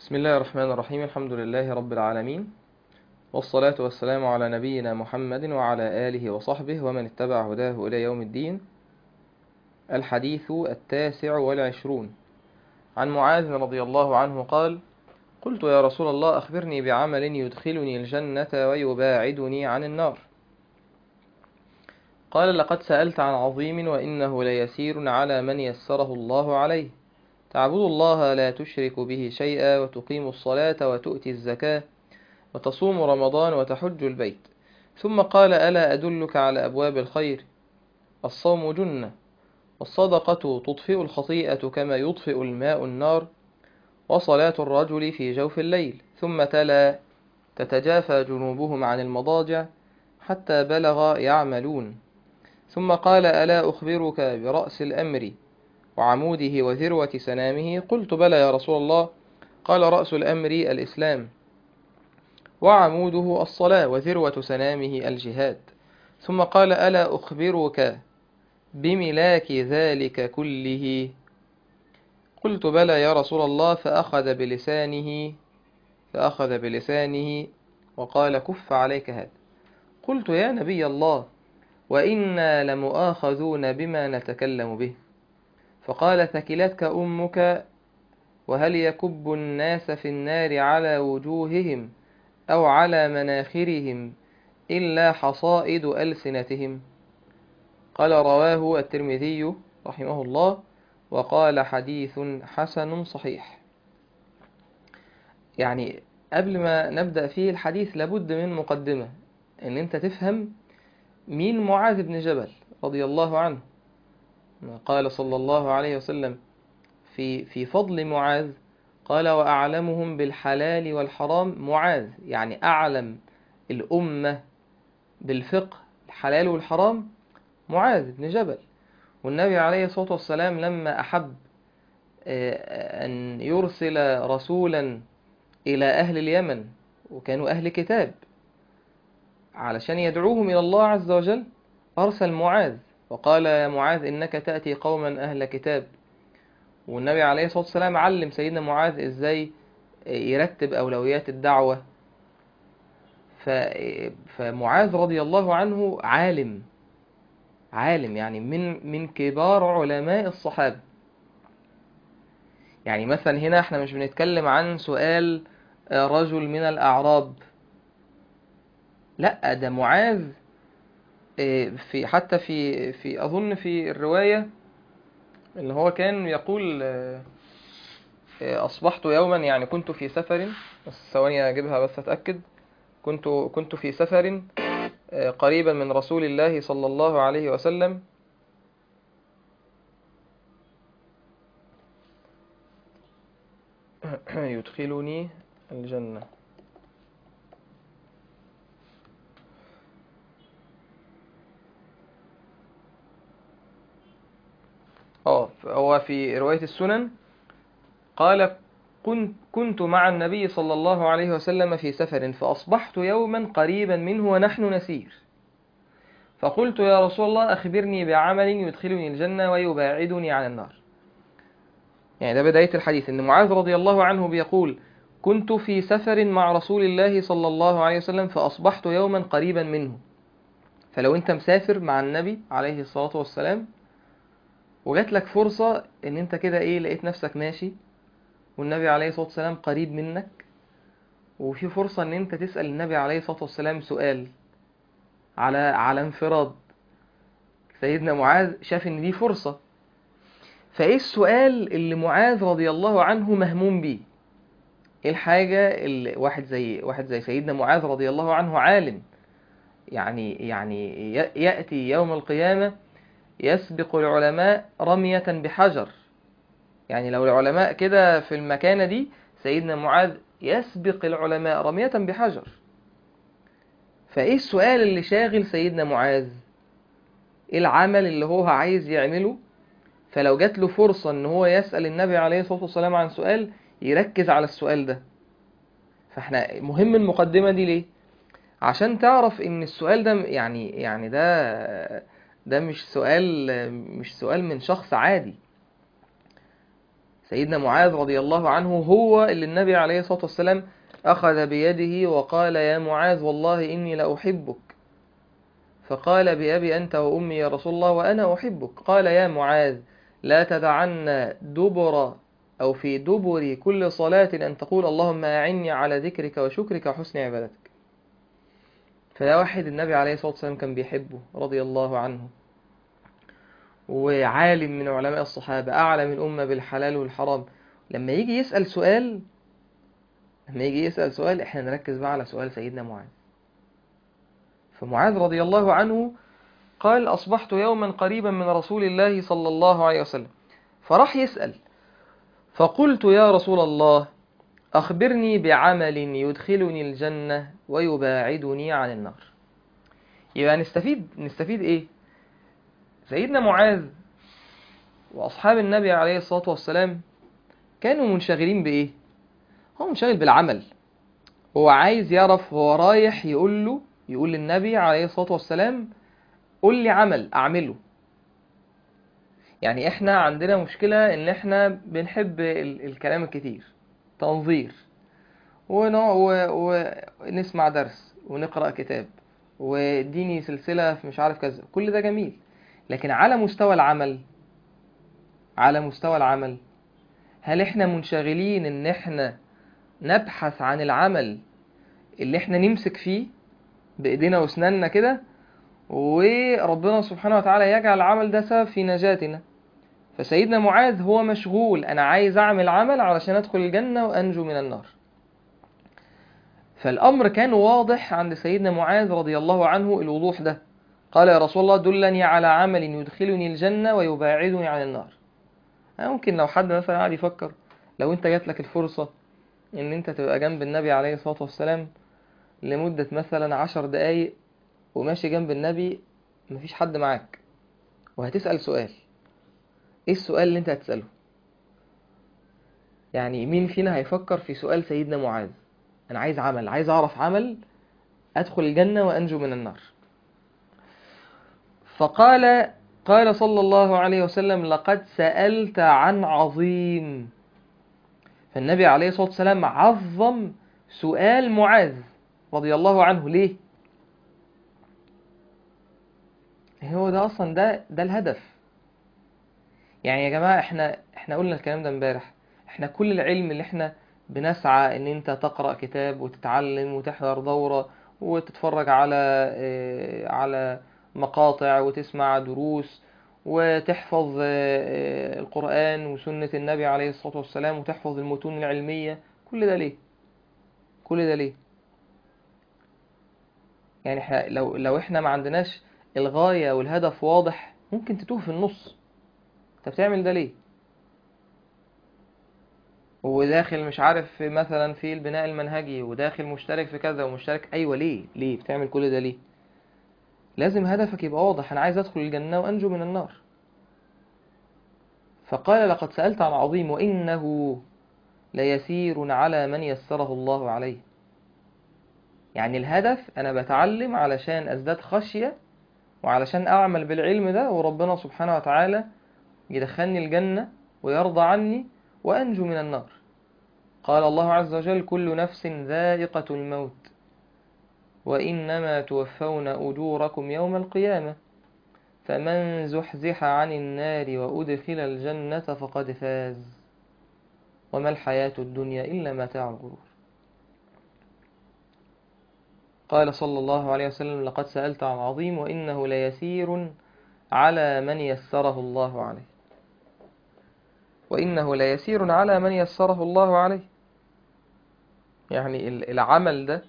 بسم الله الرحمن الرحيم الحمد لله رب العالمين والصلاة والسلام على نبينا محمد وعلى آله وصحبه ومن اتبع هداه إلى يوم الدين الحديث التاسع والعشرون عن معاذ رضي الله عنه قال قلت يا رسول الله أخبرني بعمل يدخلني الجنة ويباعدني عن النار قال لقد سألت عن عظيم وإنه ليسير على من يسره الله عليه تعبد الله لا تشرك به شيئا وتقيم الصلاة وتؤتي الزكاة وتصوم رمضان وتحج البيت ثم قال ألا أدلك على أبواب الخير الصوم جنة والصدقة تطفئ الخطيئة كما يطفئ الماء النار وصلاة الرجل في جوف الليل ثم تلا تتجافى جنوبهم عن المضاجع حتى بلغ يعملون ثم قال ألا أخبرك برأس الأمر وعموده وذروة سنامه قلت بلى يا رسول الله قال رأس الأمر الإسلام وعموده الصلاة وذروة سنامه الجهاد ثم قال ألا أخبرك بملاك ذلك كله قلت بلى يا رسول الله فأخذ بلسانه فأخذ بلسانه وقال كف عليك هذا قلت يا نبي الله وإنا لمؤاخذون بما نتكلم به فقال ثكلتك أمك وهل يكب الناس في النار على وجوههم أو على مناخرهم إلا حصائد ألسنتهم قال رواه الترمذي رحمه الله وقال حديث حسن صحيح يعني قبل ما نبدأ فيه الحديث لابد من مقدمة ان انت تفهم مين معاذ بن جبل رضي الله عنه قال صلى الله عليه وسلم في في فضل معاذ قال وأعلمهم بالحلال والحرام معاذ يعني أعلم الأمة بالفقه الحلال والحرام معاذ بن جبل والنبي عليه الصلاة والسلام لما أحب أن يرسل رسولا إلى أهل اليمن وكانوا أهل كتاب علشان يدعوهم إلى الله عز وجل أرسل معاذ وقال يا معاذ إنك تأتي قوما أهل كتاب والنبي عليه الصلاة والسلام علم سيدنا معاذ إزاي يرتب أولويات الدعوة فمعاذ رضي الله عنه عالم عالم يعني من من كبار علماء الصحابة يعني مثلا هنا احنا مش بنتكلم عن سؤال رجل من الأعراب لا ده معاذ في حتى في في أظن في الرواية اللي هو كان يقول أصبحت يوما يعني كنت في سفر بس ثواني أجيبها بس أتأكد كنت كنت في سفر قريبا من رسول الله صلى الله عليه وسلم يدخلني الجنة اه هو في رواية السنن قال كنت كنت مع النبي صلى الله عليه وسلم في سفر فأصبحت يوما قريبا منه ونحن نسير فقلت يا رسول الله أخبرني بعمل يدخلني الجنة ويباعدني عن النار يعني ده بداية الحديث إن معاذ رضي الله عنه بيقول كنت في سفر مع رسول الله صلى الله عليه وسلم فأصبحت يوما قريبا منه فلو أنت مسافر مع النبي عليه الصلاة والسلام وجات لك فرصة ان انت كده ايه لقيت نفسك ماشي والنبي عليه الصلاة والسلام قريب منك وفي فرصة ان انت تسأل النبي عليه الصلاة والسلام سؤال على على انفراد سيدنا معاذ شاف ان دي فرصة فايه السؤال اللي معاذ رضي الله عنه مهموم بيه ايه الحاجة اللي واحد زي واحد زي سيدنا معاذ رضي الله عنه عالم يعني يعني يأتي يوم القيامة يسبق العلماء رمية بحجر يعني لو العلماء كده في المكانة دي سيدنا معاذ يسبق العلماء رمية بحجر فايه السؤال اللي شاغل سيدنا معاذ ايه العمل اللي هو عايز يعمله فلو جات له فرصة ان هو يسأل النبي عليه الصلاة والسلام عن سؤال يركز على السؤال ده فاحنا مهم المقدمة دي ليه عشان تعرف ان السؤال ده يعني يعني ده ده مش سؤال مش سؤال من شخص عادي سيدنا معاذ رضي الله عنه هو اللي النبي عليه الصلاة والسلام أخذ بيده وقال يا معاذ والله إني لأحبك فقال بأبي أنت وأمي يا رسول الله وأنا أحبك قال يا معاذ لا تدعن دبر أو في دبر كل صلاة أن تقول اللهم أعني على ذكرك وشكرك وحسن عبادتك فده واحد النبي عليه الصلاة والسلام كان بيحبه رضي الله عنه وعالم من علماء الصحابة أعلم الأمة بالحلال والحرام لما يجي يسأل سؤال لما يجي يسأل سؤال احنا نركز بقى على سؤال سيدنا معاذ فمعاذ رضي الله عنه قال أصبحت يوما قريبا من رسول الله صلى الله عليه وسلم فراح يسأل فقلت يا رسول الله أخبرني بعمل يدخلني الجنة ويباعدني عن النار يبقى نستفيد نستفيد إيه سيدنا معاذ وأصحاب النبي عليه الصلاة والسلام كانوا منشغلين بإيه هو منشغل بالعمل هو عايز يعرف هو رايح يقول له يقول للنبي عليه الصلاة والسلام قول لي عمل أعمله يعني احنا عندنا مشكلة ان احنا بنحب ال الكلام الكتير تنظير ونسمع درس ونقرأ كتاب وديني سلسلة في مش عارف كذا كل ده جميل لكن على مستوى العمل على مستوى العمل هل احنا منشغلين ان احنا نبحث عن العمل اللي احنا نمسك فيه بايدينا واسناننا كده وربنا سبحانه وتعالى يجعل العمل ده سبب في نجاتنا فسيدنا معاذ هو مشغول انا عايز اعمل عمل علشان ادخل الجنة وانجو من النار فالامر كان واضح عند سيدنا معاذ رضي الله عنه الوضوح ده قال يا رسول الله دلني على عمل يدخلني الجنة ويباعدني عن النار ممكن لو حد مثلا قاعد يفكر لو انت جات لك الفرصة ان انت تبقى جنب النبي عليه الصلاة والسلام لمدة مثلا عشر دقايق وماشي جنب النبي مفيش حد معاك وهتسأل سؤال ايه السؤال اللي انت هتسأله يعني مين فينا هيفكر في سؤال سيدنا معاذ انا عايز عمل عايز اعرف عمل ادخل الجنة وانجو من النار فقال قال صلى الله عليه وسلم لقد سألت عن عظيم فالنبي عليه الصلاة والسلام عظم سؤال معاذ رضي الله عنه ليه هو ده اصلا ده ده الهدف يعني يا جماعه احنا احنا قلنا الكلام ده امبارح احنا كل العلم اللي احنا بنسعى ان انت تقرا كتاب وتتعلم وتحضر دوره وتتفرج على اه على مقاطع وتسمع دروس وتحفظ اه القران وسنه النبي عليه الصلاه والسلام وتحفظ المتون العلميه كل ده ليه كل ده ليه يعني احنا لو لو احنا ما عندناش الغاية والهدف واضح ممكن تتوه في النص انت بتعمل ده ليه وداخل مش عارف في مثلا في البناء المنهجي وداخل مشترك في كذا ومشترك ايوه ليه ليه بتعمل كل ده ليه لازم هدفك يبقى واضح انا عايز ادخل الجنة وانجو من النار فقال لقد سألت عن عظيم وإنه ليسير على من يسره الله عليه يعني الهدف أنا بتعلم علشان أزداد خشية وعلشان أعمل بالعلم ده وربنا سبحانه وتعالى يدخلني الجنة ويرضى عني وأنجو من النار قال الله عز وجل كل نفس ذائقة الموت وإنما توفون أجوركم يوم القيامة فمن زحزح عن النار وأدخل الجنة فقد فاز وما الحياة الدنيا إلا متاع الغرور قال صلى الله عليه وسلم لقد سألت عن عظيم وإنه ليسير على من يسره الله عليه وإنه ليسير على من يسره الله عليه يعني العمل ده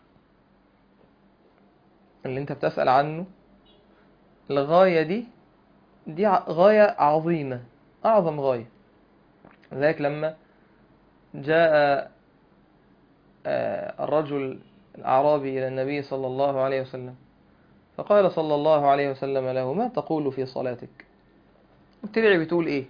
اللي انت بتسأل عنه الغاية دي دي غاية عظيمة أعظم غاية ذلك لما جاء الرجل الأعرابي إلى النبي صلى الله عليه وسلم فقال صلى الله عليه وسلم له ما تقول في صلاتك بتدعي بتقول إيه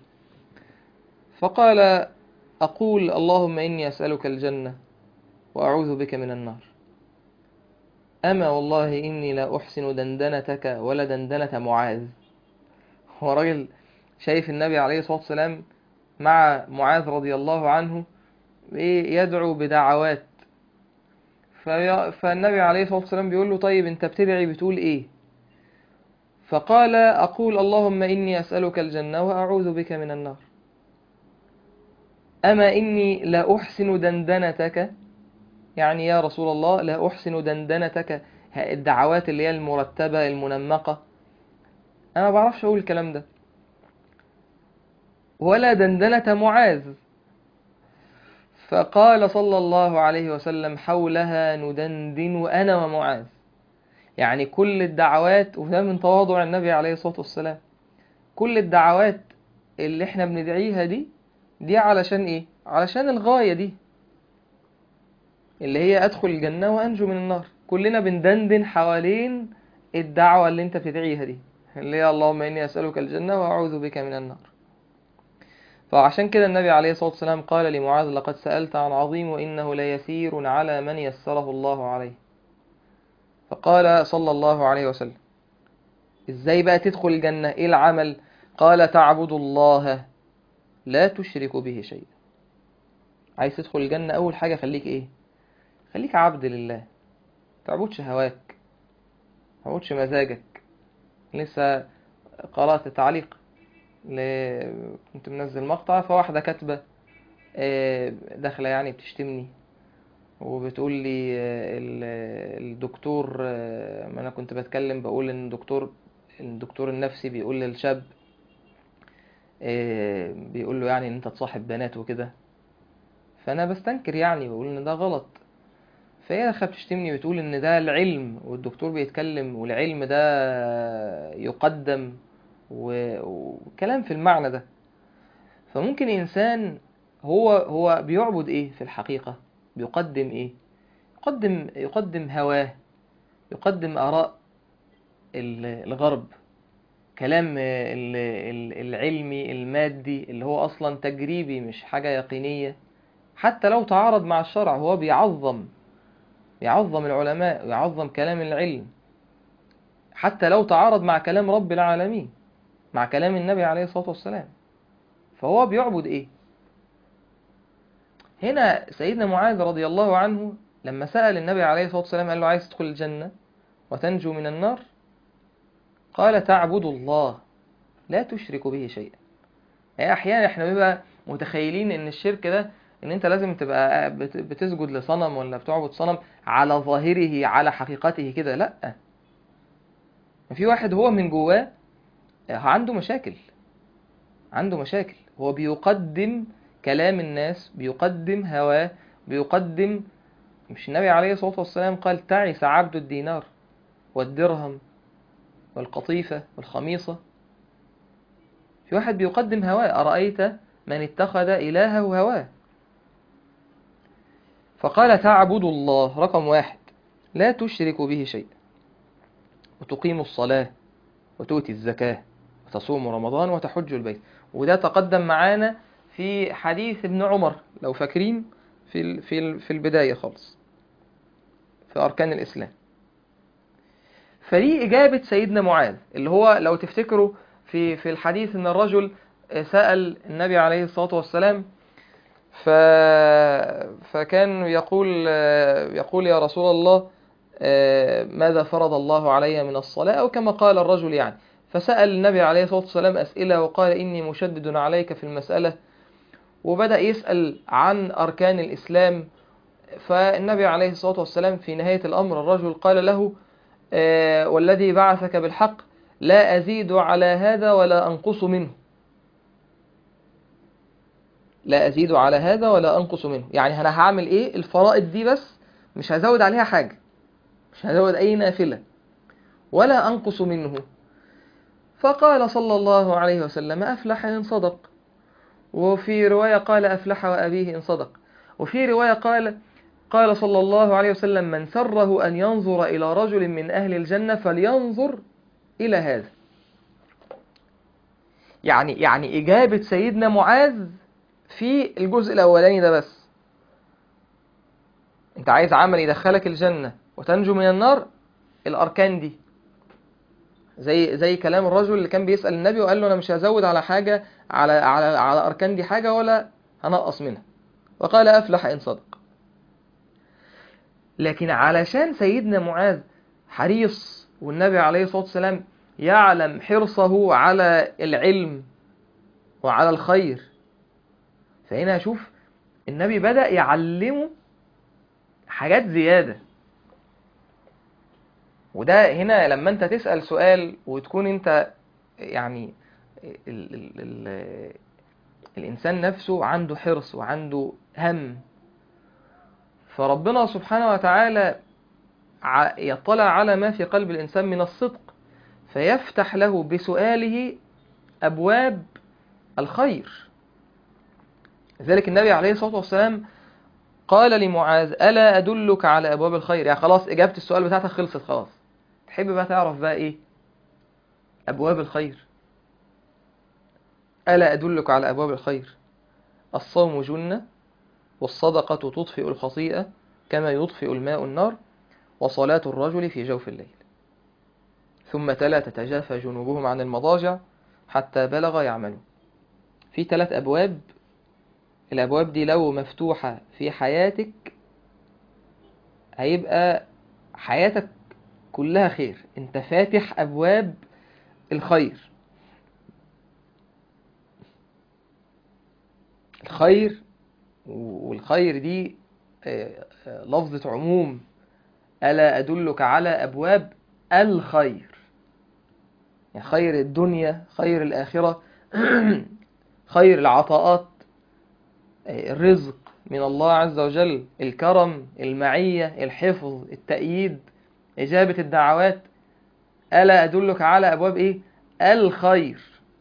فقال أقول اللهم إني أسألك الجنة وأعوذ بك من النار أما والله إني لا أحسن دندنتك ولا دندنة معاذ هو راجل شايف النبي عليه الصلاة والسلام مع معاذ رضي الله عنه إيه يدعو بدعوات في فالنبي عليه الصلاة والسلام بيقول له طيب انت بتدعي بتقول ايه فقال أقول اللهم إني أسألك الجنة وأعوذ بك من النار أما إني لا أحسن دندنتك يعني يا رسول الله لا أحسن دندنتك الدعوات اللي هي المرتبة المنمقة أنا ما بعرفش أقول الكلام ده ولا دندنة معاذ فقال صلى الله عليه وسلم حولها ندندن أنا ومعاذ يعني كل الدعوات وده من تواضع النبي عليه الصلاة والسلام كل الدعوات اللي احنا بندعيها دي دي علشان ايه علشان الغاية دي اللي هي ادخل الجنة وانجو من النار كلنا بندندن حوالين الدعوة اللي انت بتدعيها دي اللي هي اللهم اني اسألك الجنة واعوذ بك من النار فعشان كده النبي عليه الصلاة والسلام قال لمعاذ لقد سألت عن عظيم وإنه ليسير على من يسره الله عليه فقال صلى الله عليه وسلم ازاي بقى تدخل الجنة ايه العمل قال تعبد الله لا تشرك به شيئا عايز تدخل الجنة اول حاجة خليك ايه خليك عبد لله تعبدش هواك تعبدش مزاجك لسه قرأت تعليق ل... كنت منزل مقطع فواحدة كاتبة داخلة يعني بتشتمني وبتقول لي الدكتور ما انا كنت بتكلم بقول ان الدكتور الدكتور النفسي بيقول للشاب بيقول له يعني ان انت تصاحب بنات وكده فانا بستنكر يعني بقول ان ده غلط فهي داخله بتشتمني بتقول ان ده العلم والدكتور بيتكلم والعلم ده يقدم وكلام في المعنى ده فممكن انسان هو هو بيعبد ايه في الحقيقه بيقدم ايه يقدم يقدم هواه يقدم اراء الغرب كلام العلمي المادي اللي هو اصلا تجريبي مش حاجه يقينيه حتى لو تعارض مع الشرع هو بيعظم يعظم العلماء ويعظم كلام العلم حتى لو تعارض مع كلام رب العالمين مع كلام النبي عليه الصلاة والسلام فهو بيعبد ايه هنا سيدنا معاذ رضي الله عنه لما سأل النبي عليه الصلاة والسلام قال له عايز تدخل الجنة وتنجو من النار قال تعبد الله لا تشرك به شيئا يعني أحيانا احنا بيبقى متخيلين ان الشرك ده ان انت لازم تبقى بتسجد لصنم ولا بتعبد صنم على ظاهره على حقيقته كده لا في واحد هو من جواه عنده مشاكل عنده مشاكل هو بيقدم كلام الناس بيقدم هواه بيقدم مش النبي عليه الصلاة والسلام قال تعس عبد الدينار والدرهم والقطيفة والخميصة في واحد بيقدم هواه أرأيت من اتخذ إلهه هواه فقال تعبد الله رقم واحد لا تشرك به شيئا وتقيم الصلاة وتؤتي الزكاة وتصوم رمضان وتحج البيت وده تقدم معانا في حديث ابن عمر لو فاكرين في في في البداية خالص في أركان الإسلام فدي إجابة سيدنا معاذ اللي هو لو تفتكروا في في الحديث إن الرجل سأل النبي عليه الصلاة والسلام ف فكان يقول يقول يا رسول الله ماذا فرض الله علي من الصلاة أو كما قال الرجل يعني فسأل النبي عليه الصلاة والسلام أسئلة وقال إني مشدد عليك في المسألة وبدأ يسأل عن أركان الإسلام فالنبي عليه الصلاة والسلام في نهاية الأمر الرجل قال له والذي بعثك بالحق لا أزيد على هذا ولا أنقص منه لا أزيد على هذا ولا أنقص منه يعني أنا هعمل إيه الفرائض دي بس مش هزود عليها حاجة مش هزود أي نافلة ولا أنقص منه فقال صلى الله عليه وسلم أفلح إن صدق وفي رواية قال أفلح وأبيه إن صدق وفي رواية قال قال صلى الله عليه وسلم من سره أن ينظر إلى رجل من أهل الجنة فلينظر إلى هذا يعني يعني إجابة سيدنا معاذ في الجزء الأولاني ده بس أنت عايز عمل يدخلك الجنة وتنجو من النار الأركان دي زي زي كلام الرجل اللي كان بيسأل النبي وقال له انا مش هزود على حاجة على على على اركان دي حاجة ولا هنقص منها وقال افلح ان صدق لكن علشان سيدنا معاذ حريص والنبي عليه الصلاة والسلام يعلم حرصه على العلم وعلى الخير فهنا أشوف النبي بدأ يعلمه حاجات زيادة وده هنا لما انت تسأل سؤال وتكون انت يعني ال ال ال الإنسان نفسه عنده حرص وعنده هم فربنا سبحانه وتعالى يطلع على ما في قلب الإنسان من الصدق فيفتح له بسؤاله أبواب الخير لذلك النبي عليه الصلاة والسلام قال لمعاذ ألا أدلك على أبواب الخير يعني خلاص إجابة السؤال بتاعتك خلصت خلاص تحب بقى تعرف بقى إيه أبواب الخير ألا أدلك على أبواب الخير الصوم جنة والصدقة تطفئ الخطيئة كما يطفئ الماء النار وصلاة الرجل في جوف الليل ثم تلا تتجافى جنوبهم عن المضاجع حتى بلغ يعملوا في ثلاث أبواب الأبواب دي لو مفتوحة في حياتك هيبقى حياتك كلها خير انت فاتح أبواب الخير الخير والخير دي لفظة عموم ألا أدلك على أبواب الخير يعني خير الدنيا خير الآخرة خير العطاءات الرزق من الله عز وجل الكرم المعية الحفظ التأييد إجابة الدعوات ألا أدلك على أبواب إيه الخير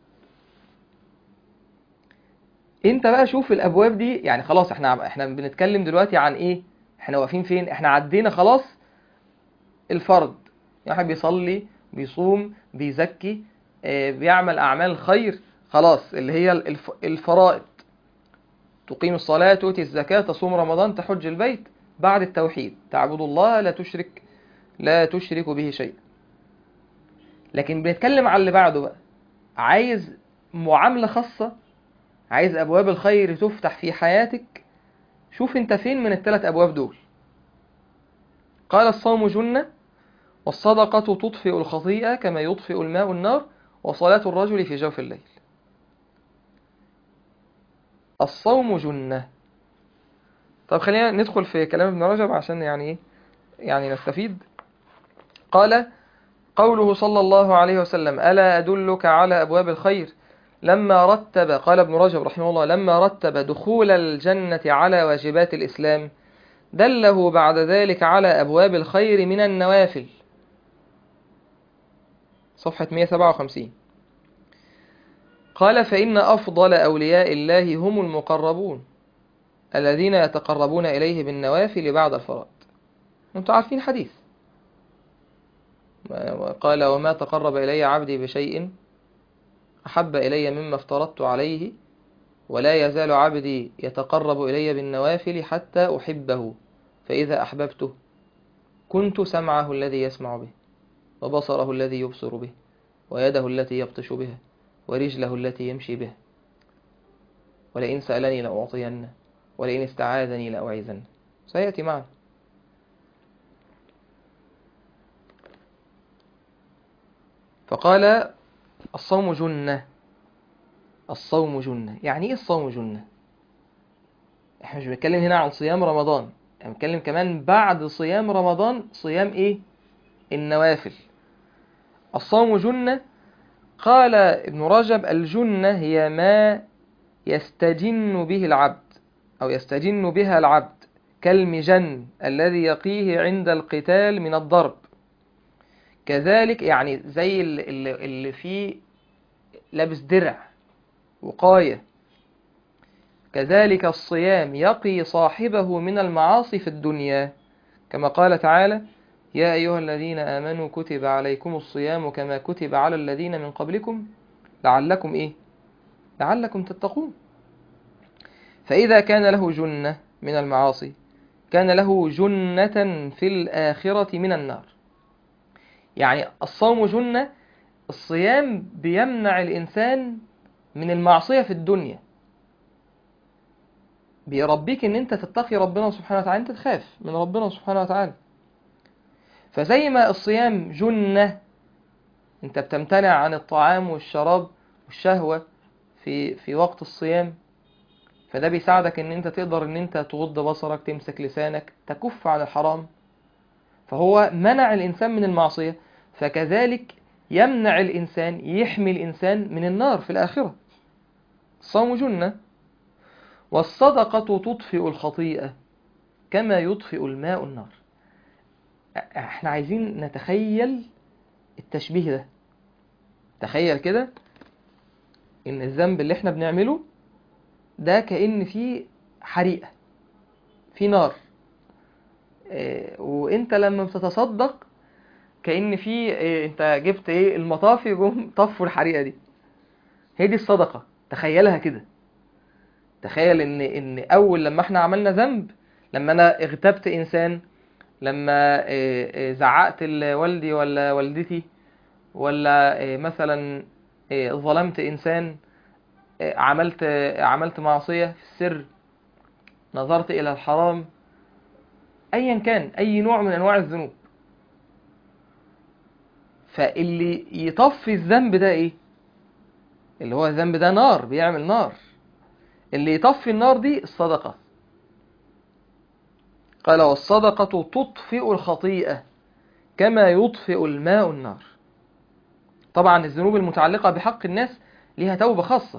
انت بقى شوف الابواب دي يعني خلاص احنا احنا بنتكلم دلوقتي عن ايه احنا واقفين فين احنا عدينا خلاص الفرض يعني واحد بيصلي بيصوم بيزكي اه بيعمل اعمال الخير خلاص اللي هي الف الفرائض تقيم الصلاة تؤتي الزكاة تصوم رمضان تحج البيت بعد التوحيد تعبد الله لا تشرك لا تشرك به شيء لكن بنتكلم على اللي بعده بقى عايز معاملة خاصة عايز أبواب الخير تفتح في حياتك شوف انت فين من الثلاث أبواب دول قال الصوم جنة والصدقة تطفئ الخطيئة كما يطفئ الماء النار وصلاة الرجل في جوف الليل الصوم جنة طب خلينا ندخل في كلام ابن رجب عشان يعني ايه يعني نستفيد قال قوله صلى الله عليه وسلم ألا أدلك على أبواب الخير لما رتب قال ابن رجب رحمه الله لما رتب دخول الجنة على واجبات الإسلام دله بعد ذلك على أبواب الخير من النوافل صفحة 157 قال فإن أفضل أولياء الله هم المقربون الذين يتقربون إليه بالنوافل بعد الفرائض أنتم عارفين حديث قال وما تقرب إلي عبدي بشيء أحب إلي مما افترضت عليه ولا يزال عبدي يتقرب إلي بالنوافل حتى أحبه فإذا أحببته كنت سمعه الذي يسمع به وبصره الذي يبصر به ويده التي يبطش بها ورجله التي يمشي بها ولئن سألني لأعطينه ولئن استعاذني لأعيذنه سيأتي معنا فقال الصوم جنة الصوم جنة يعني ايه الصوم جنة احنا مش بنتكلم هنا عن صيام رمضان احنا بنتكلم كمان بعد صيام رمضان صيام ايه النوافل الصوم جنة قال ابن رجب الجنة هي ما يستجن به العبد أو يستجن بها العبد كالمجن الذي يقيه عند القتال من الضرب كذلك يعني زي اللي, اللي فيه لابس درع وقاية كذلك الصيام يقي صاحبه من المعاصي في الدنيا كما قال تعالى يا أيها الذين آمنوا كتب عليكم الصيام كما كتب على الذين من قبلكم لعلكم إيه لعلكم تتقون فإذا كان له جنة من المعاصي كان له جنة في الآخرة من النار يعني الصوم جنة الصيام بيمنع الإنسان من المعصية في الدنيا بيربيك ان انت تتقي ربنا سبحانه وتعالى انت تخاف من ربنا سبحانه وتعالى فزي ما الصيام جنة انت بتمتنع عن الطعام والشراب والشهوة في في وقت الصيام فده بيساعدك ان انت تقدر ان انت تغض بصرك تمسك لسانك تكف عن الحرام فهو منع الانسان من المعصية فكذلك يمنع الانسان يحمي الانسان من النار في الاخرة الصوم جنة والصدقة تطفئ الخطيئة كما يطفئ الماء النار احنا عايزين نتخيل التشبيه ده تخيل كده ان الذنب اللي احنا بنعمله ده كأن فيه حريقة في نار اه وانت لما بتتصدق كأن في اه انت جبت ايه المطافي جم طفوا الحريقة دي هي دي الصدقة تخيلها كده تخيل ان ان اول لما احنا عملنا ذنب لما انا اغتبت انسان لما اه زعقت لوالدي ولا والدتي ولا مثلا ظلمت انسان عملت عملت معصية في السر نظرت إلى الحرام أيا كان أي نوع من أنواع الذنوب فاللي يطفي الذنب ده إيه؟ اللي هو الذنب ده نار بيعمل نار اللي يطفي النار دي الصدقة قال والصدقة تطفئ الخطيئة كما يطفئ الماء النار طبعا الذنوب المتعلقة بحق الناس ليها توبة خاصة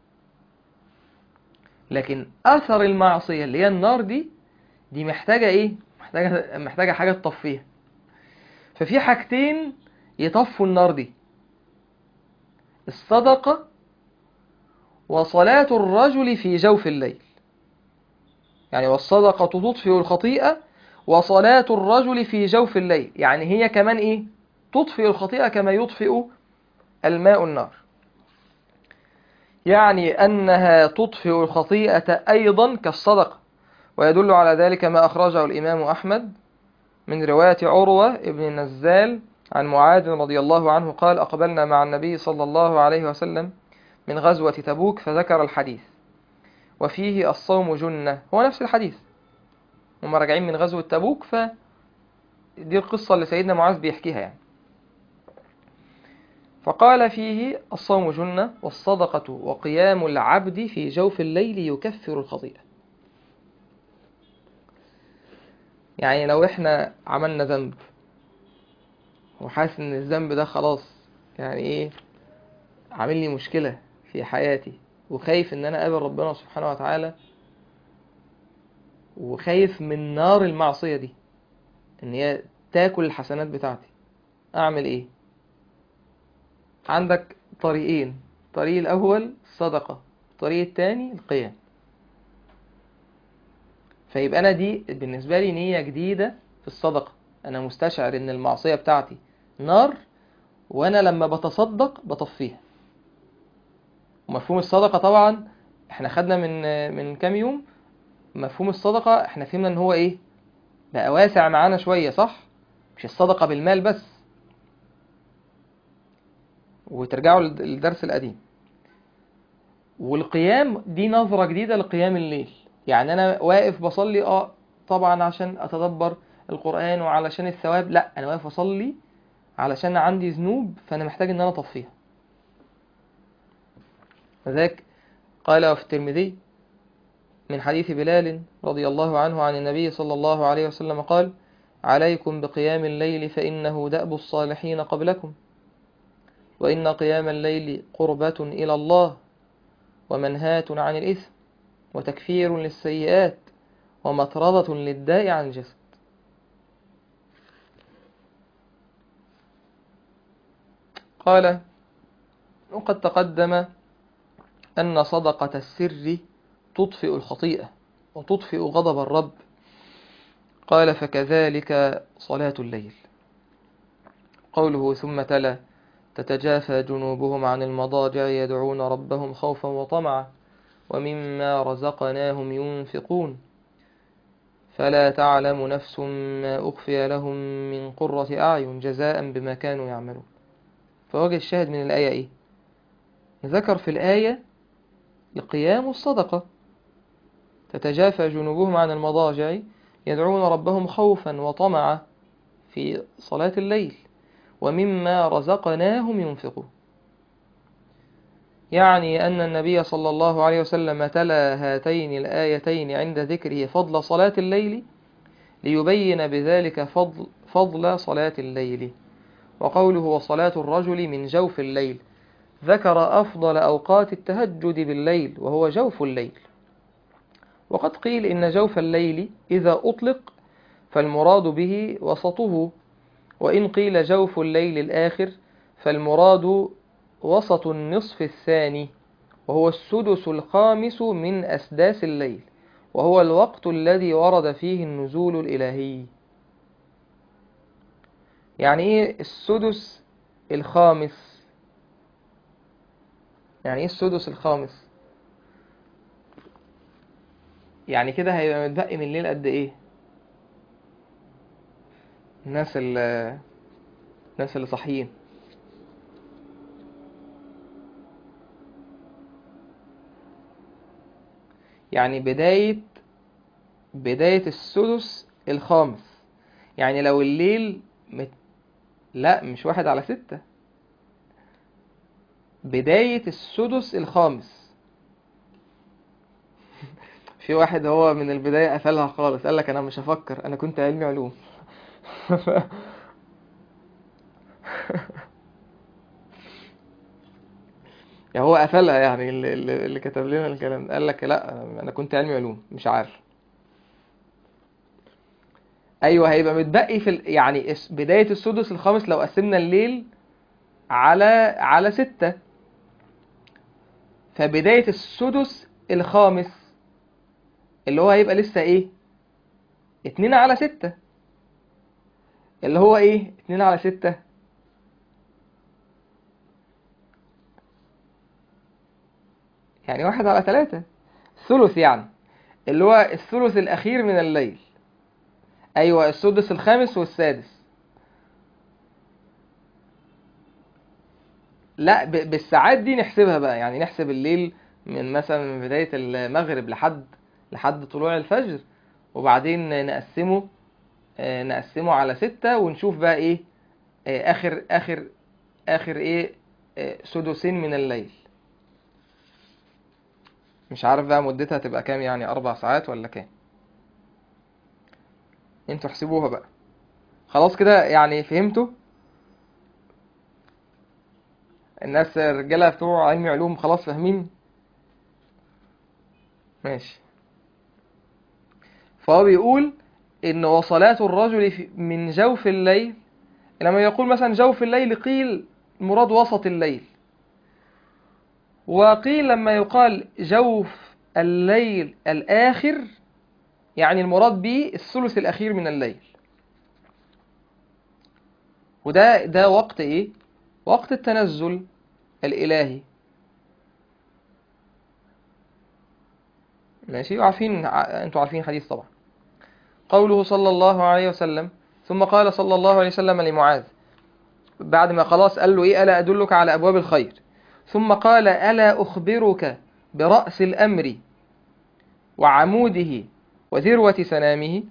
لكن اثر المعصيه اللي هي النار دي دي محتاجه ايه محتاجه محتاجه حاجه تطفيها ففي حاجتين يطفوا النار دي الصدقه وصلاه الرجل في جوف الليل يعني والصدقه تطفئ الخطيئه وصلاه الرجل في جوف الليل يعني هي كمان ايه تطفئ الخطيئه كما يطفئ الماء النار يعني أنها تطفئ الخطيئة أيضا كالصدقة ويدل على ذلك ما أخرجه الإمام أحمد من رواية عروة ابن النزال عن معاذ رضي الله عنه قال أقبلنا مع النبي صلى الله عليه وسلم من غزوة تبوك فذكر الحديث وفيه الصوم جنة هو نفس الحديث هم راجعين من غزوة تبوك فدي القصة اللي سيدنا معاذ بيحكيها يعني فقال فيه الصوم جنة والصدقة وقيام العبد في جوف الليل يكفر الخطيئة يعني لو احنا عملنا ذنب وحاسس ان الذنب ده خلاص يعني ايه عامل لي مشكلة في حياتي وخايف ان انا اقابل ربنا سبحانه وتعالى وخايف من نار المعصية دي ان هي تاكل الحسنات بتاعتي اعمل ايه عندك طريقين الطريق الأول الصدقة الطريق الثاني القيام فيبقى أنا دي بالنسبة لي نية جديدة في الصدقة أنا مستشعر إن المعصية بتاعتي نار وأنا لما بتصدق بطفيها ومفهوم الصدقة طبعا احنا خدنا من من كام يوم مفهوم الصدقة احنا فهمنا ان هو ايه بقى واسع معانا شوية صح مش الصدقة بالمال بس وترجعوا للدرس القديم والقيام دي نظرة جديدة لقيام الليل يعني أنا واقف بصلي اه طبعا عشان أتدبر القرآن وعلشان الثواب لا أنا واقف أصلي علشان عندي ذنوب فأنا محتاج إن أنا أطفيها وذاك قال في الترمذي من حديث بلال رضي الله عنه عن النبي صلى الله عليه وسلم قال عليكم بقيام الليل فإنه دأب الصالحين قبلكم وإن قيام الليل قربة إلى الله ومنهاة عن الإثم وتكفير للسيئات ومطردة للداء عن الجسد قال وقد تقدم أن صدقة السر تطفئ الخطيئة وتطفئ غضب الرب قال فكذلك صلاة الليل قوله ثم تلا تتجافى جنوبهم عن المضاجع يدعون ربهم خوفا وطمعا ومما رزقناهم ينفقون فلا تعلم نفس ما أخفي لهم من قرة أعين جزاء بما كانوا يعملون فوجه الشاهد من الآية إيه ذكر في الآية القيام والصدقة تتجافى جنوبهم عن المضاجع يدعون ربهم خوفا وطمعا في صلاة الليل ومما رزقناهم ينفقون يعني أن النبي صلى الله عليه وسلم تلا هاتين الآيتين عند ذكره فضل صلاة الليل ليبين بذلك فضل, فضل صلاة الليل وقوله وصلاة الرجل من جوف الليل ذكر أفضل أوقات التهجد بالليل وهو جوف الليل وقد قيل إن جوف الليل إذا أطلق فالمراد به وسطه وإن قيل جوف الليل الآخر فالمراد وسط النصف الثاني وهو السدس الخامس من أسداس الليل وهو الوقت الذي ورد فيه النزول الإلهي يعني إيه السدس الخامس يعني إيه السدس الخامس يعني كده هيبقى متبقي من الليل قد إيه الناس اللي الناس اللي صاحيين يعني بداية بداية السدس الخامس يعني لو الليل مت... لا مش واحد على ستة بداية السدس الخامس في واحد هو من البداية قفلها خالص قال لك أنا مش هفكر أنا كنت علمي علوم يعني هو قفلها يعني اللي, اللي اللي كتب لنا الكلام ده. قال لك لا انا كنت علمي علوم مش عارف ايوه هيبقى متبقي في ال... يعني اس- بداية السدس الخامس لو قسمنا الليل على على ستة فبداية السدس الخامس اللي هو هيبقى لسه ايه اتنين على ستة اللي هو ايه اتنين على ستة يعني واحد على ثلاثة ثلث يعني اللي هو الثلث الأخير من الليل أيوة السدس الخامس والسادس لا ب- بالساعات دي نحسبها بقى يعني نحسب الليل من مثلا من بداية المغرب لحد لحد طلوع الفجر وبعدين نقسمه آه، نقسمه على ستة ونشوف بقى ايه آه، آخر آخر آخر ايه آه، سدسين من الليل مش عارف بقى مدتها تبقى كام يعني أربع ساعات ولا كام انتوا احسبوها بقى خلاص كده يعني فهمتوا الناس الرجالة بتوع علمي علوم خلاص فاهمين ماشي فهو بيقول إن وصلات الرجل في- من جوف الليل لما يقول مثلا جوف الليل قيل مراد وسط الليل وقيل لما يقال جوف الليل الآخر يعني المراد به الثلث الأخير من الليل وده ده وقت إيه؟ وقت التنزل الإلهي ماشي وعارفين ع- انتوا عارفين حديث طبعا قوله صلى الله عليه وسلم ثم قال صلى الله عليه وسلم لمعاذ بعد ما خلاص قال له ايه ألا أدلك على أبواب الخير ثم قال ألا أخبرك برأس الأمر وعموده وذروة سنامه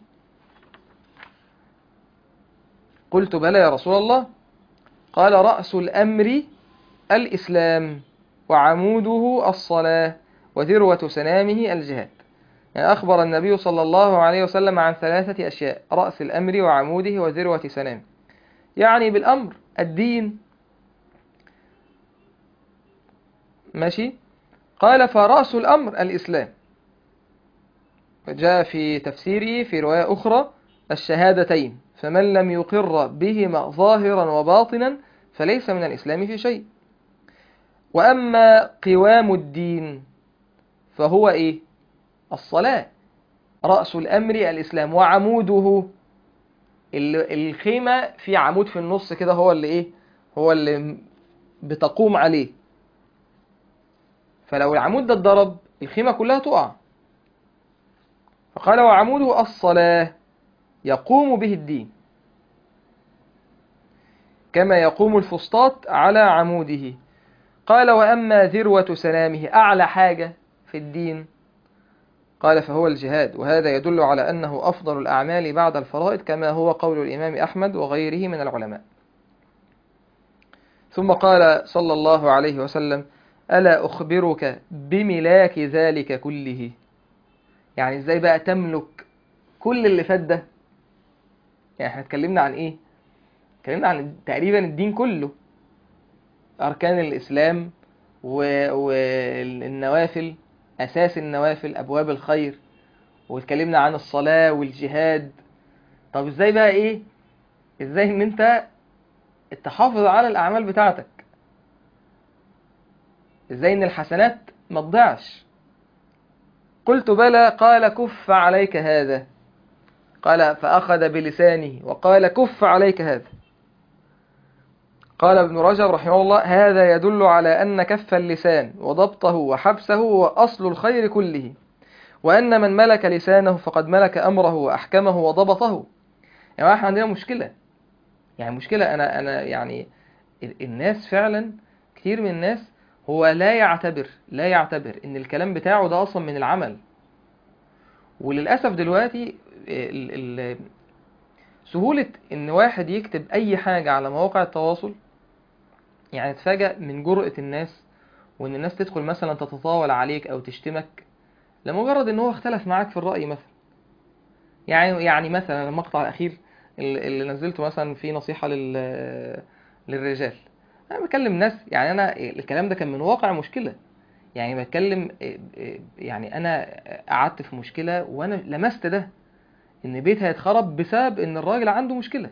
قلت بلى يا رسول الله قال رأس الأمر الإسلام وعموده الصلاة وذروة سنامه الجهاد يعني أخبر النبي صلى الله عليه وسلم عن ثلاثة أشياء رأس الأمر وعموده وذروة سنامه يعني بالأمر الدين ماشي قال فرأس الأمر الإسلام جاء في تفسيره في رواية أخرى الشهادتين فمن لم يقر بهما ظاهرا وباطنا فليس من الإسلام في شيء وأما قوام الدين فهو إيه الصلاة رأس الأمر الإسلام وعموده ال- الخيمة في عمود في النص كده هو اللي إيه هو اللي بتقوم عليه فلو العمود ده اتضرب الخيمة كلها تقع فقال وعموده الصلاة يقوم به الدين كما يقوم الفسطاط على عموده قال وأما ذروة سلامه أعلى حاجة في الدين قال فهو الجهاد وهذا يدل على أنه أفضل الأعمال بعد الفرائض كما هو قول الإمام أحمد وغيره من العلماء ثم قال صلى الله عليه وسلم ألا أخبرك بملاك ذلك كله يعني إزاي بقى تملك كل اللي فات ده يعني احنا اتكلمنا عن ايه اتكلمنا عن تقريبا الدين كله أركان الإسلام والنوافل أساس النوافل أبواب الخير واتكلمنا عن الصلاة والجهاد طب ازاي بقى ايه ازاي ان انت تحافظ على الأعمال بتاعتك ازاي ان الحسنات ما تضيعش قلت بلى قال كف عليك هذا قال فأخذ بلسانه وقال كف عليك هذا قال ابن رجب رحمه الله هذا يدل على أن كف اللسان وضبطه وحبسه هو أصل الخير كله وأن من ملك لسانه فقد ملك أمره وأحكمه وضبطه يعني احنا عندنا مشكلة يعني مشكلة أنا, أنا يعني الناس فعلا كتير من الناس هو لا يعتبر لا يعتبر ان الكلام بتاعه ده اصلا من العمل وللاسف دلوقتي ال ال سهولة ان واحد يكتب اي حاجة على مواقع التواصل يعني تفاجأ من جرأة الناس وان الناس تدخل مثلا تتطاول عليك او تشتمك لمجرد ان هو اختلف معاك في الرأي مثلا يعني يعني مثلا المقطع الاخير اللي نزلته مثلا في نصيحة لل للرجال انا بكلم ناس يعني انا الكلام ده كان من واقع مشكله يعني بتكلم يعني انا قعدت في مشكله وانا لمست ده ان بيت هيتخرب بسبب ان الراجل عنده مشكله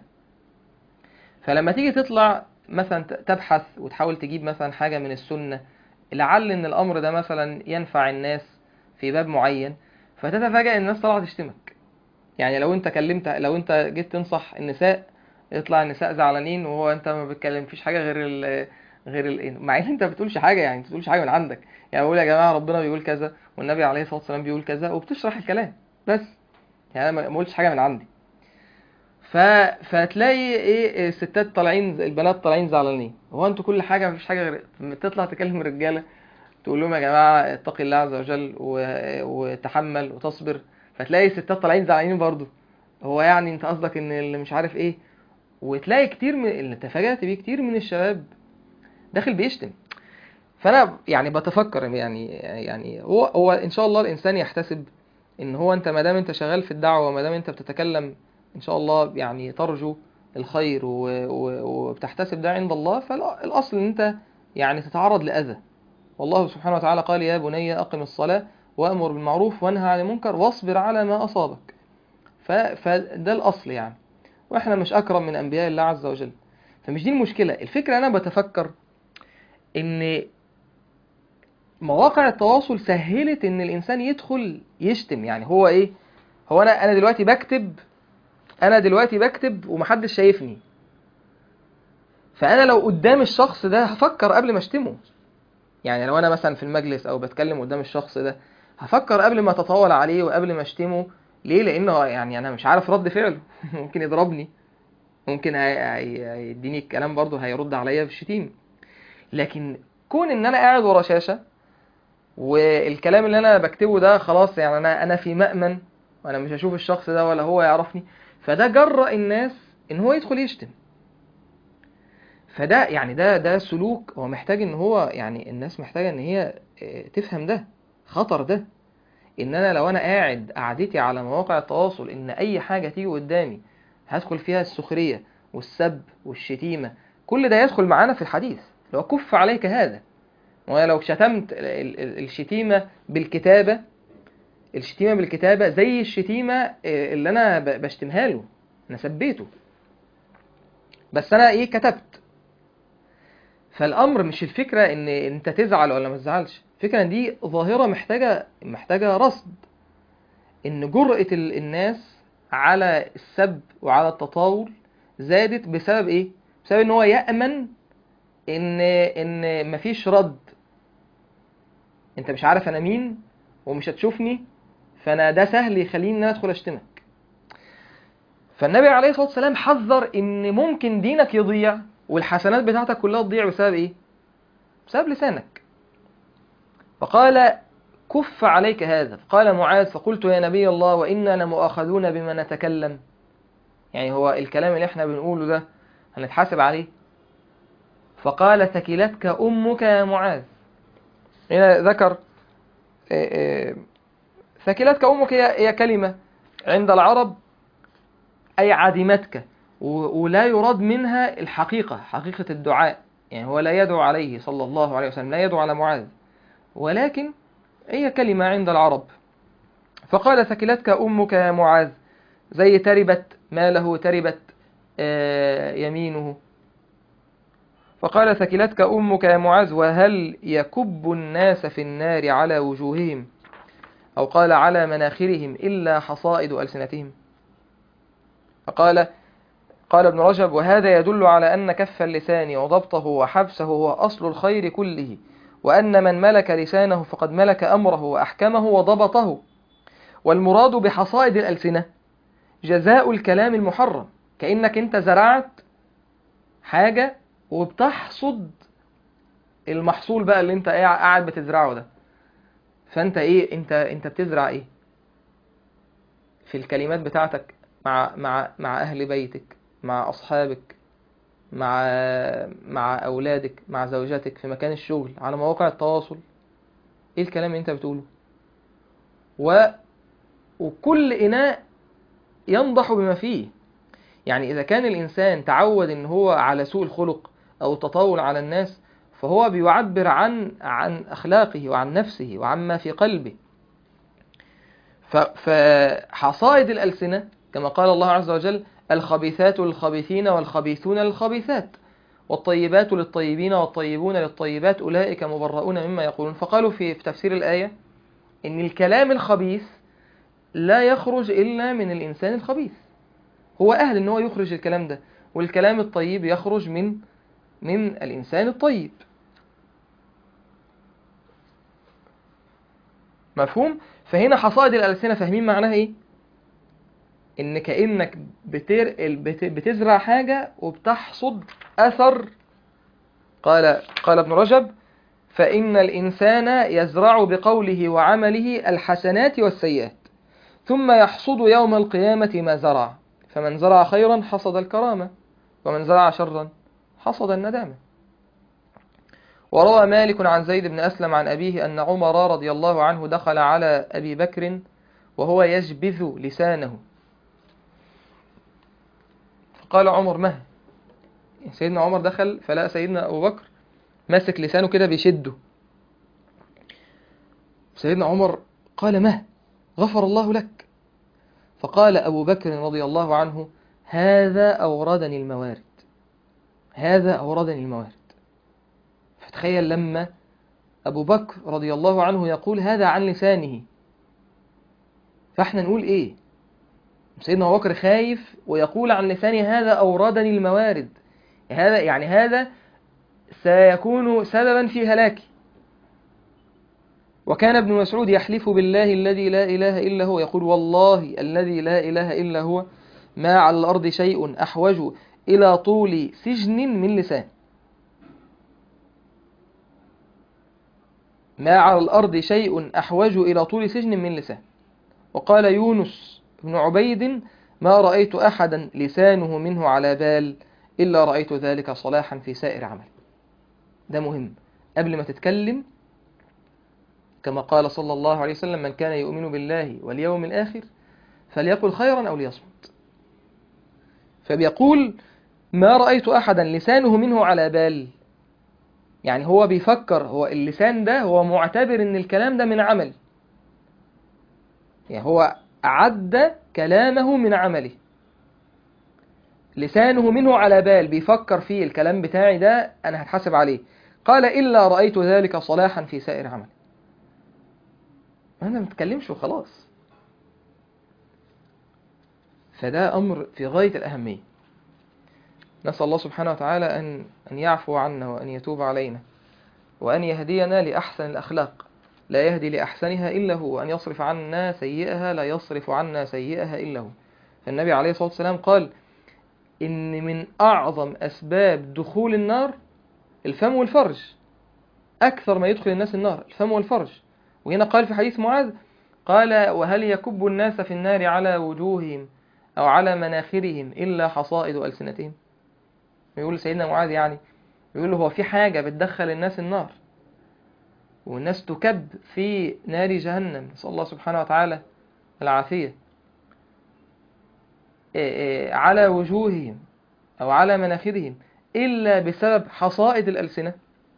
فلما تيجي تطلع مثلا تبحث وتحاول تجيب مثلا حاجه من السنه لعل ان الامر ده مثلا ينفع الناس في باب معين فتتفاجئ ان الناس طالعه تشتمك يعني لو انت كلمت لو انت جيت تنصح النساء يطلع النساء زعلانين وهو انت ما بتكلم فيش حاجه غير ال غير ال مع ان انت ما بتقولش حاجه يعني انت بتقولش حاجه من عندك يعني بقول يا جماعه ربنا بيقول كذا والنبي عليه الصلاه والسلام بيقول كذا وبتشرح الكلام بس يعني انا ما قلتش حاجه من عندي ف... فتلاقي ايه الستات طالعين البنات طالعين زعلانين هو انتوا كل حاجه مفيش حاجه غير تطلع تكلم الرجاله تقول لهم يا جماعه اتقي الله عز وجل و... وتحمل وتصبر فتلاقي الستات طالعين زعلانين برضه هو يعني انت قصدك ان اللي مش عارف ايه وتلاقي كتير من اللي تفاجأت بيه كتير من الشباب داخل بيشتم فانا يعني بتفكر يعني يعني هو هو ان شاء الله الانسان يحتسب ان هو انت ما دام انت شغال في الدعوه وما دام انت بتتكلم ان شاء الله يعني ترجو الخير وبتحتسب ده عند الله فالاصل ان انت يعني تتعرض لاذى والله سبحانه وتعالى قال يا بني اقم الصلاه وامر بالمعروف وانهى عن المنكر واصبر على ما اصابك فده الاصل يعني واحنا مش اكرم من انبياء الله عز وجل فمش دي المشكله الفكره انا بتفكر ان مواقع التواصل سهلت ان الانسان يدخل يشتم يعني هو ايه هو انا انا دلوقتي بكتب انا دلوقتي بكتب ومحدش شايفني فانا لو قدام الشخص ده هفكر قبل ما اشتمه يعني لو انا مثلا في المجلس او بتكلم قدام الشخص ده هفكر قبل ما اتطاول عليه وقبل ما اشتمه ليه لانه يعني انا مش عارف رد فعله ممكن يضربني ممكن هيديني الكلام برضه هيرد عليا بالشتيم لكن كون ان انا قاعد ورا شاشه والكلام اللي انا بكتبه ده خلاص يعني انا انا في مأمن وانا مش هشوف الشخص ده ولا هو يعرفني فده جرأ الناس ان هو يدخل يشتم فده يعني ده ده سلوك هو محتاج ان هو يعني الناس محتاجه ان هي تفهم ده خطر ده ان انا لو انا قاعد قعدتي على مواقع التواصل ان اي حاجه تيجي قدامي هدخل فيها السخريه والسب والشتيمه كل ده يدخل معانا في الحديث لو كف عليك هذا وانا لو شتمت الشتيمه بالكتابه الشتيمه بالكتابه زي الشتيمه اللي انا بشتمها له انا سبيته بس انا ايه كتبت فالامر مش الفكره ان انت تزعل ولا ما تزعلش الفكره ان دي ظاهره محتاجه محتاجه رصد ان جرأة الناس على السب وعلى التطاول زادت بسبب ايه بسبب ان هو يأمن ان ان مفيش رد انت مش عارف انا مين ومش هتشوفني فانا ده سهل يخليني ان انا ادخل اشتمك فالنبي عليه الصلاه والسلام حذر ان ممكن دينك يضيع والحسنات بتاعتك كلها تضيع بسبب ايه بسبب لسانك فقال كف عليك هذا قال معاذ فقلت يا نبي الله وإنا لمؤاخذون بما نتكلم يعني هو الكلام اللي احنا بنقوله ده هنتحاسب عليه فقال ثكلتك أمك يا معاذ هنا ذكر ثكلتك أمك هي كلمة عند العرب أي عدمتك ولا يراد منها الحقيقة حقيقة الدعاء يعني هو لا يدعو عليه صلى الله عليه وسلم لا يدعو على معاذ ولكن هي كلمة عند العرب فقال ثكلتك أمك يا معاذ زي تربت ماله تربت يمينه فقال ثكلتك أمك يا معاذ وهل يكب الناس في النار على وجوههم أو قال على مناخرهم إلا حصائد ألسنتهم فقال قال ابن رجب وهذا يدل على أن كف اللسان وضبطه وحبسه هو أصل الخير كله وأن من ملك لسانه فقد ملك أمره وأحكمه وضبطه والمراد بحصائد الألسنة جزاء الكلام المحرم كأنك أنت زرعت حاجة وبتحصد المحصول بقى اللي انت قاعد بتزرعه ده فانت ايه انت انت بتزرع ايه في الكلمات بتاعتك مع مع مع اهل بيتك مع اصحابك مع مع اولادك مع زوجاتك في مكان الشغل على مواقع التواصل ايه الكلام اللي انت بتقوله و وكل اناء ينضح بما فيه يعني اذا كان الانسان تعود ان هو على سوء الخلق او التطاول على الناس فهو بيعبر عن عن اخلاقه وعن نفسه وعما في قلبه فحصائد الالسنه كما قال الله عز وجل الخبيثات للخبيثين والخبيثون للخبيثات والطيبات للطيبين والطيبون للطيبات أولئك مبرؤون مما يقولون فقالوا في تفسير الآية إن الكلام الخبيث لا يخرج إلا من الإنسان الخبيث هو أهل إن هو يخرج الكلام ده والكلام الطيب يخرج من من الإنسان الطيب مفهوم؟ فهنا حصائد الألسنة فاهمين معناها إيه؟ ان كانك بتر... بتزرع حاجه وبتحصد اثر قال قال ابن رجب فان الانسان يزرع بقوله وعمله الحسنات والسيئات ثم يحصد يوم القيامه ما زرع فمن زرع خيرا حصد الكرامه ومن زرع شرا حصد الندامه وروى مالك عن زيد بن اسلم عن ابيه ان عمر رضي الله عنه دخل على ابي بكر وهو يجبذ لسانه قال عمر مه سيدنا عمر دخل فلقى سيدنا أبو بكر ماسك لسانه كده بيشده سيدنا عمر قال مه غفر الله لك فقال أبو بكر رضي الله عنه هذا أوردني الموارد هذا أوردني الموارد فتخيل لما أبو بكر رضي الله عنه يقول هذا عن لسانه فاحنا نقول إيه سيدنا أبو بكر خايف ويقول عن لسانه هذا أوردني الموارد هذا يعني هذا سيكون سببا في هلاكي وكان ابن مسعود يحلف بالله الذي لا إله إلا هو يقول والله الذي لا إله إلا هو ما على الأرض شيء أحوج إلى طول سجن من لسان ما على الأرض شيء أحوج إلى طول سجن من لسان وقال يونس بن عبيد ما رأيت أحدا لسانه منه على بال إلا رأيت ذلك صلاحا في سائر عمل ده مهم قبل ما تتكلم كما قال صلى الله عليه وسلم من كان يؤمن بالله واليوم الآخر فليقل خيرا أو ليصمت فبيقول ما رأيت أحدا لسانه منه على بال يعني هو بيفكر هو اللسان ده هو معتبر ان الكلام ده من عمل يعني هو عد كلامه من عمله لسانه منه على بال بيفكر فيه الكلام بتاعي ده أنا هتحاسب عليه قال إلا رأيت ذلك صلاحا في سائر عمل أنا ما بتكلمش وخلاص فده أمر في غاية الأهمية نسأل الله سبحانه وتعالى أن أن يعفو عنا وأن يتوب علينا وأن يهدينا لأحسن الأخلاق لا يهدي لأحسنها إلا هو وأن يصرف عنا سيئها لا يصرف عنا سيئها إلا هو فالنبي عليه الصلاة والسلام قال إن من أعظم أسباب دخول النار الفم والفرج أكثر ما يدخل الناس النار الفم والفرج وهنا قال في حديث معاذ قال وهل يكب الناس في النار على وجوههم أو على مناخرهم إلا حصائد ألسنتهم يقول سيدنا معاذ يعني يقول له هو في حاجة بتدخل الناس النار والناس تكب في نار جهنم نسأل الله سبحانه وتعالى العافية إيه إيه على وجوههم أو على مناخرهم إلا بسبب حصائد الألسنة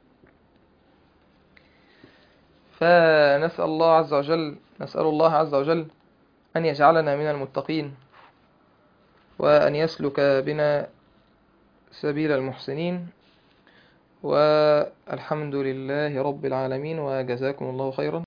فنسأل الله عز وجل نسأل الله عز وجل أن يجعلنا من المتقين وأن يسلك بنا سبيل المحسنين والحمد لله رب العالمين وجزاكم الله خيرا